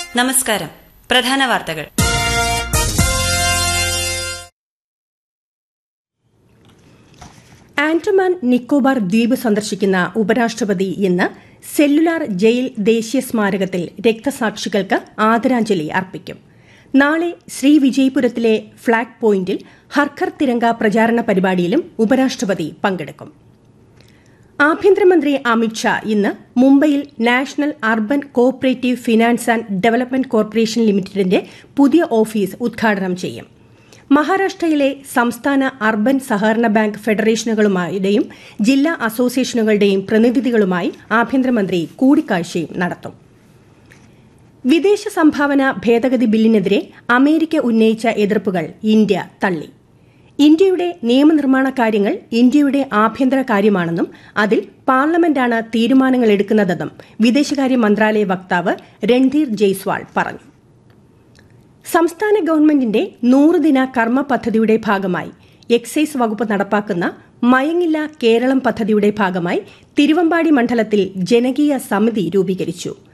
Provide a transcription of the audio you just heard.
നമസ്കാരം പ്രധാന വാർത്തകൾ ആൻഡമാൻ നിക്കോബാർ ദ്വീപ് സന്ദർശിക്കുന്ന ഉപരാഷ്ട്രപതി ഇന്ന് സെല്ലുലാർ ജയിൽ ദേശീയ സ്മാരകത്തിൽ രക്തസാക്ഷികൾക്ക് ആദരാഞ്ജലി അർപ്പിക്കും നാളെ ശ്രീവിജയ്പുരത്തിലെ ഫ്ളാഗ് പോയിന്റിൽ ഹർഘർ തിരങ്ക പ്രചാരണ പരിപാടിയിലും ഉപരാഷ്ട്രപതി പങ്കെടുക്കും ആഭ്യന്തരമന്ത്രി അമിത്ഷാ ഇന്ന് മുംബൈയിൽ national urban cooperative finance and development corporation ലിമിറ്റഡിന്റെ പുതിയ ഓഫീസ് ഉദ്ഘാടനം ചെയ്യും മഹാരാഷ്ട്രയിലെ സംസ്ഥാന അർബൻ സഹകരണ ബാങ്ക് ഫെഡറേഷനുകളുമായുടെയും ജില്ലാ അസോസിയേഷനുകളുടെയും പ്രതിനിധികളുമായി ആഭ്യന്തരമന്ത്രി കൂടിക്കാഴ്ചയും നടത്തും വിദേശ സംഭാവന ഭേദഗതി ബില്ലിനെതിരെ അമേരിക്ക ഉന്നയിച്ച എതിർപ്പുകൾ ഇന്ത്യ തള്ളി ഇന്ത്യയുടെ നിയമനിർമ്മാണ കാര്യങ്ങൾ ഇന്ത്യയുടെ ആഭ്യന്തര കാര്യമാണെന്നും അതിൽ പാർലമെന്റാണ് തീരുമാനങ്ങൾ എടുക്കുന്നതെന്നും വിദേശകാര്യ മന്ത്രാലയ വക്താവ് രൺധീർ ജയ്സ്വാൾ പറഞ്ഞു സംസ്ഥാന ഗവൺമെന്റിന്റെ നൂറുദിന കർമ്മ പദ്ധതിയുടെ ഭാഗമായി എക്സൈസ് വകുപ്പ് നടപ്പാക്കുന്ന മയങ്ങില്ല കേരളം പദ്ധതിയുടെ ഭാഗമായി തിരുവമ്പാടി മണ്ഡലത്തിൽ ജനകീയ സമിതി രൂപീകരിച്ചു